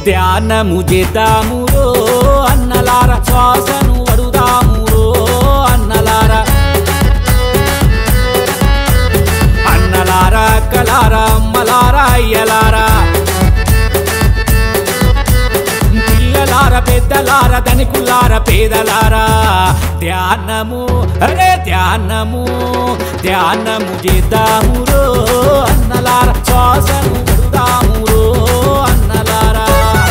ధ్యానము చేద్దామురో అన్నలార శ్వాసను వడుదామురో అన్నలార అన్నలార అక్కలార అమ్మలార అయ్యలారా పిల్లలార పెద్దలార ధనికులార పేదలారా ధ్యానము అరే ధ్యానము ధ్యానము చేద్దామురో అన్నలార శ్వాసను వడుదామురో అన్నలారా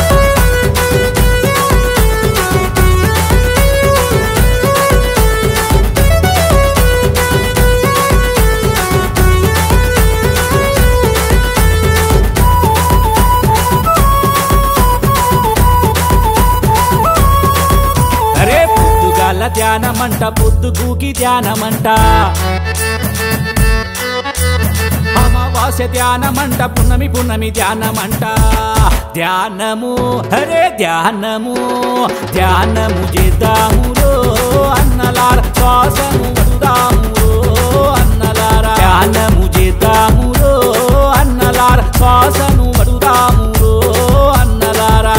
అరే పొద్దుగాల ధ్యానమంట పొద్దుగూకి ధ్యానమంట అమావాస్య ధ్యానమంట పున్నమి పున్నమి ధ్యానమంట ధ్యానము అరే ధ్యానము ధ్యానము చేద్దామురో అన్నలార శ్వాసము వడుదామురో అన్నలార ధ్యానము చేద్దామురో అన్నలార శ్వాసను వడుదామురో అన్నలారా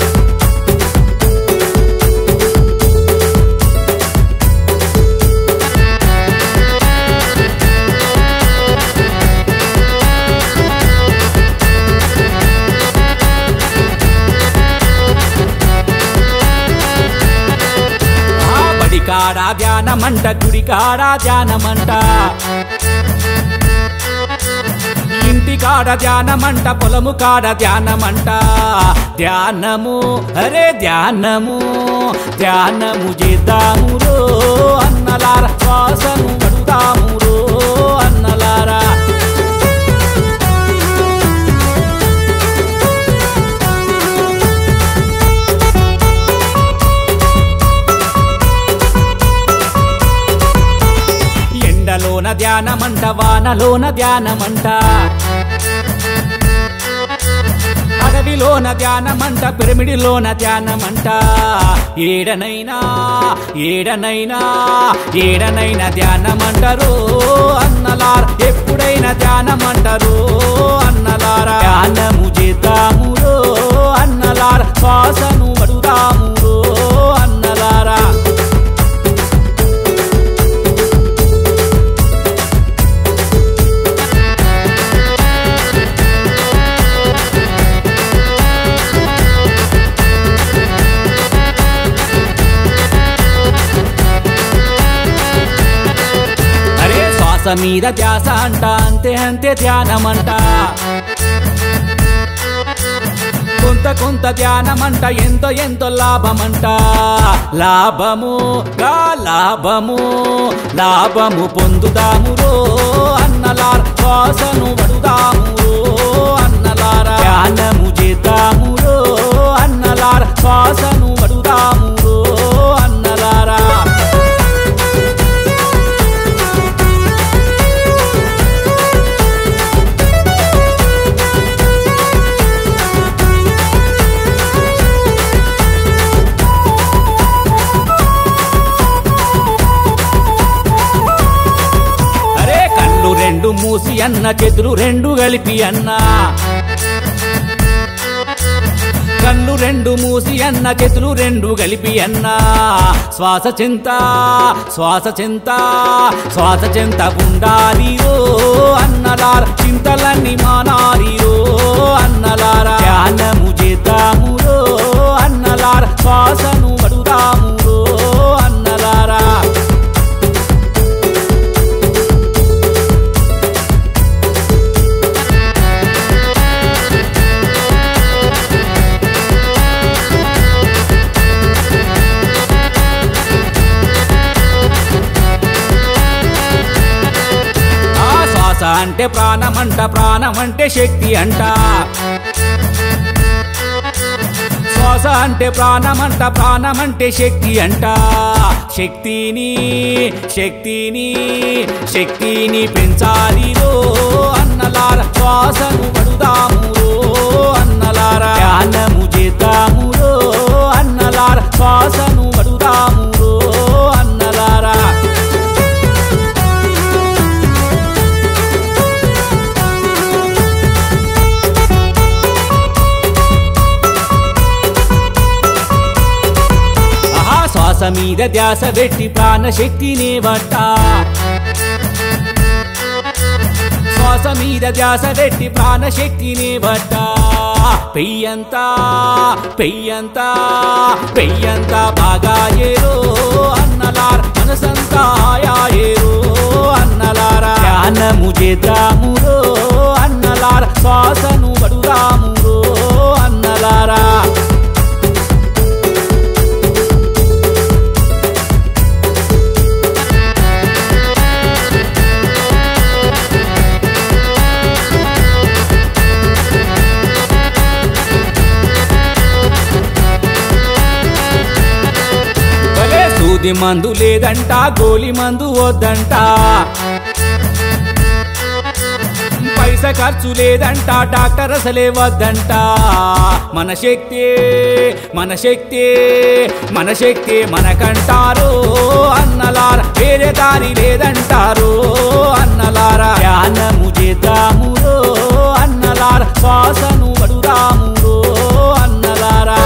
ఆ బడి కాడ ధ్యానమంట గుడి కాడ ధ్యానమంట ఇంటి కాడ ధ్యానమంట పొలము కాడ ధ్యానమంట ధ్యానము అరే ధ్యానము ధ్యానము చేద్దామురో అన్నలార శ్వాసను వడుదామురో అన్నలారా ఎండలోన ధ్యానమంట వానలోన ధ్యానమంట అడవిలోన ధ్యానమంట పిరమిడిలోన ధ్యానమంట ఏడనైనా ఏడనైనా ఏడనైనా ధ్యానమంటారు అన్నలార ఎప్పుడైనా ధ్యానమంటారు అన్నలార ధ్యానము చేద్దామురో అన్నలార శ్వాసను వడుదామురో అన్నలారా అరే శ్వాస మీద ధ్యాస అంట అంతే అంతే ధ్యానమంట కొంత కొంత ధ్యానమంట ఎంతో ఎంతో లాభమంట లాభము గా లాభము లాభము పొందుదామురో అన్నలార శ్వాసను వడుదామురో అన్నలార ధ్యానము చేద్దామురో అన్నలార శ్వాసను వడుదామురో అన్నలారా అరే కళ్ళు రెండు మూసి అన్న చేతులు రెండు కలిపి అన్నా కళ్ళు రెండు మూసి అన్న చేతులు రెండు కలిపి అన్నా శ్వాస చింత శ్వాస చింత శ్వాస చింత ఉండాలిరో అన్నలార చింతలన్నీ మానాలిరో అన్నలార ధ్యానము చేద్దామురో అన్నలార శ్వాసను వడుదామురో అన్నలారా ఆ శ్వాస అంటే ప్రాణమంట ప్రాణమంటే శక్తి అంట శ్వాస అంటే ప్రాణమంట ప్రాణమంటే శక్తి అంట శక్తిని శక్తిని శక్తిని పెంచాలిరో అన్నలార శ్వాసను పడుదామురో అన్నలార ధ్యానము చేద్దామురో అన్నలార శ్వాసను పడుదామురో అన్నలారా మీద ధ్యాస పెట్టి ప్రాణశక్తినే వట్ట శ్వాస మీద ధ్యాస పెట్టి ప్రాణశక్తిని బట్ట పెయ్యంతా పెయ్యంతా పెయ్యంతా బాగా ఏరో అన్నలార మనసంతా ఏరో అన్నలారా ధ్యానము చేద్దామురో అన్నలార శ్వాసను పడుదామురో అన్నలారా భలే సూది మందు లేదంట గోలి మందు వద్దంట పైస ఖర్చు లేదంట డాక్టర్ అసలే వద్దంట మన శక్తి మన శక్తి మన శక్తి మనకంటారు అన్నలార వేరే దారి లేదంటారు అన్నలారా ధ్యానము చేద్దామురో అన్నలార శ్వాసను పడుదామురో అన్నలారా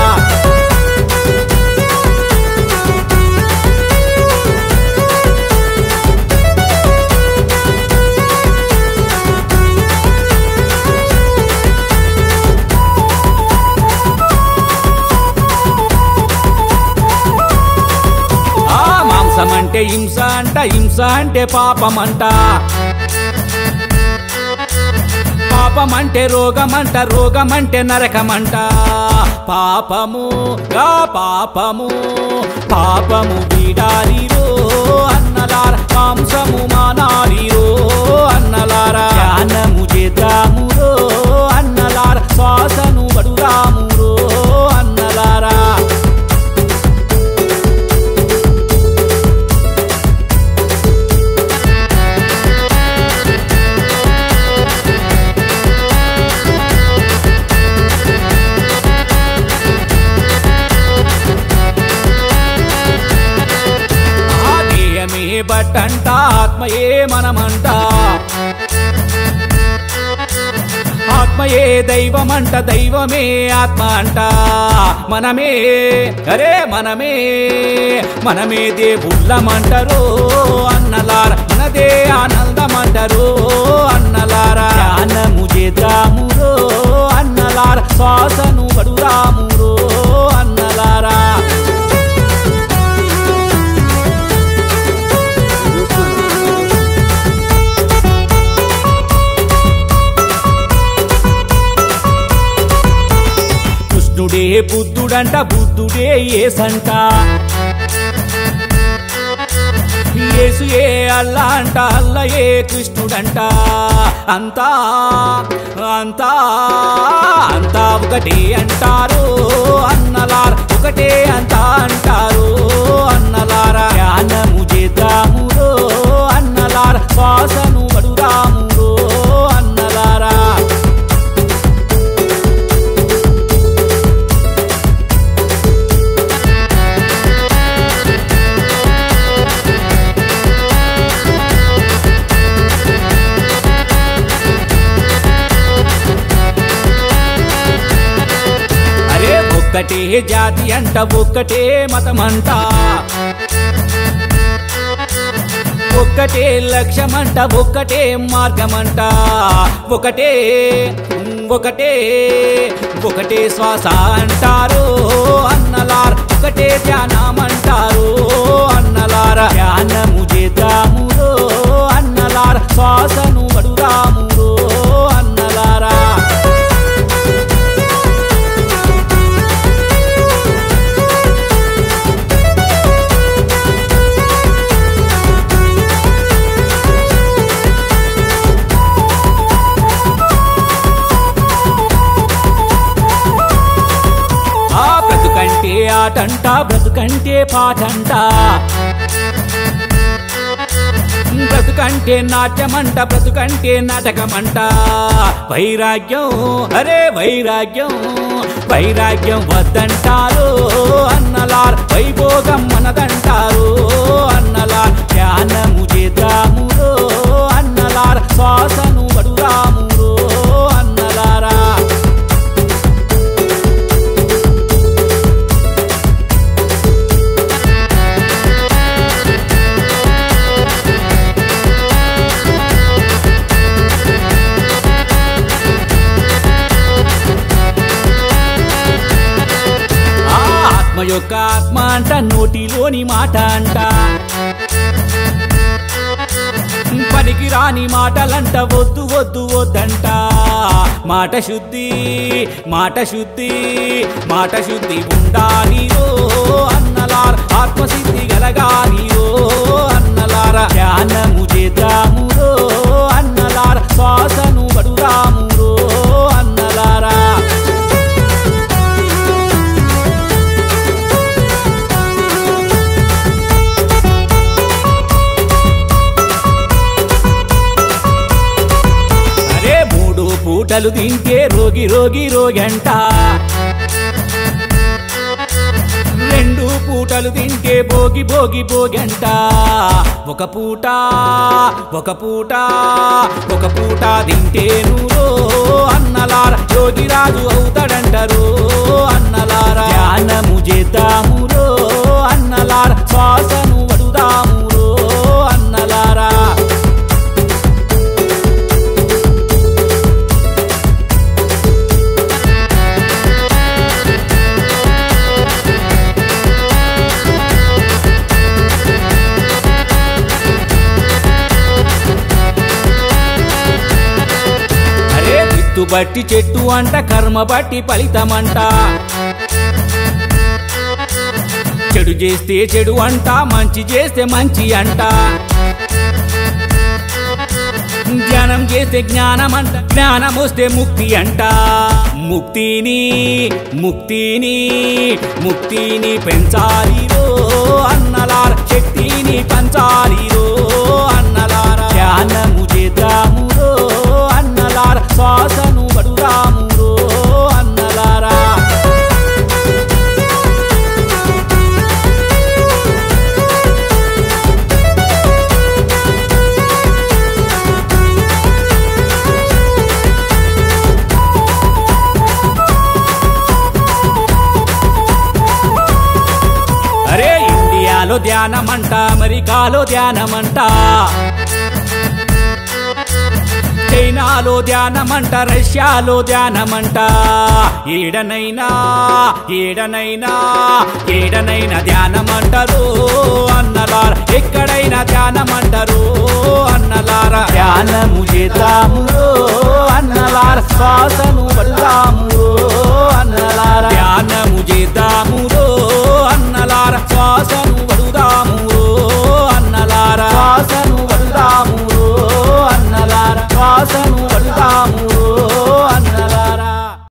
ఆ మాంసం అంటే హింస అంట హింస అంటే పాపమంట పాపం అంటే రోగమంట రోగమంటే నరకమంట పాపము గా పాపము పాపము వీడాలిరో అన్నలార మాంసము మానాలిరో అన్నలారా ధ్యానము చేద్దామురో అన్నలార శ్వాసను పడుదామురో అన్నలారా ఆ దేహమే బట్టంట ఆత్మయే మనమంట ఆత్మయే దైవమంట దైవమే ఆత్మ అంట మనమే అరే మనమే మనమే దేవుళ్ళమంటారు అన్నలార మనదే ఆనందమంటారు అన్నలారా ధ్యానము చేద్దామురో అన్నలార శ్వాసను పడుదామురో అన్నలారా కృష్ణుడే బుద్ధుడంట బుద్ధుడే ఏసంట యేసు ఏ అల్లా అంట అల్ల ఏ కృష్ణుడంట అంతా అంతా అంతా ఒకటే అంటారు అన్నలార ఒకటే అంతా అంటారు అన్నలారా ధ్యానము చేద్దామురో అన్నలార శ్వాసను పడుదామురో అన్నలారా అరే ఒక్కటే జాతి అంట ఒక్కటే మతమంట ఒక్కటే లక్ష్యమంట ఒక్కటే మార్గమంట ఒకటే ఒకటే ఒకటే శ్వాస అంటారు అన్నలార ఒకటే ధ్యానమంటారు అన్నలార ధ్యానము చేద్దామురో అన్నలార శ్వాసను పడుదామురో అన్నలారా ఆ బ్రతుకంటే ఆటంట బ్రతుకంటే పాటంట బ్రతుకంటే నాట్యమంట బ్రతుకంటే నాటకమంట వైరాగ్యం అరే వైరాగ్యం వైరాగ్యం వద్దంటారు అన్నలార్ వైభోగం మనదంటారు అన్నలార్ ధ్యానము చేద్దామురో అన్నలార్ శ్వాసను పడుదామురో అన్నలారా యొక్క ఆత్మ అంట నోటిలోని మాట అంట పనికి రాని మాటలంట వద్దు వద్దు వద్దంట మాట శుద్ధి మాట శుద్ధి మాట శుద్ధి ఉండాలి ఓ అన్నలార ఆత్మసిద్ధి గలగాలి ఓ అన్నలార ధ్యానము చేద్దాము రో అన్నలార శ్వాసను పడుదాము రో అన్నలారా అరే మూడు పూటలు తింటే రోగి రోగి రోగంట రెండు పూటలు తింటే భోగి భోగి భోగంట ఒక పూట ఒక పూట ఒక పూట తింటే నువ్వు అన్నలార యోగిరాజు అవుతాడంటారు అన్నలార ధ్యానము చేద్దాము రో అన్నలార శ్వాసను వడుదాము రో అన్నలారా అరే విత్తు బట్టి చెట్టు అంట కర్మ బట్టి ఫలితమంట చెడు చేస్తే చెడు అంట మంచి చేస్తే మంచి అంట జ్ఞానం చేస్తే జ్ఞానం అంట జ్ఞానం వస్తే ముక్తి అంట ముక్తిని ముక్తిని ముక్తిని పెంచాలిరో అన్నలార శక్తిని పంచాలిరో అన్నలార ధ్యానము చేద్దాము రో అన్నలార శ్వాసను పడుదాము రో అన్నలారా అరే ఇండియాలో ధ్యానమంట అమెరికాలో ధ్యానమంట చైనాలో ధ్యానమంట రష్యాలో ధ్యానమంట ఏడనైనా ఏడనైనా ఏడనైనా ధ్యానమంటారు అన్నలార ఎక్కడైనా ధ్యానమంటారు అన్నలార ధ్యానము చేద్దాము అన్నలార శ్వాసను వల్లాము అన్నలార ధ్యానము చేద్దాము అన్నలార శ్వాసను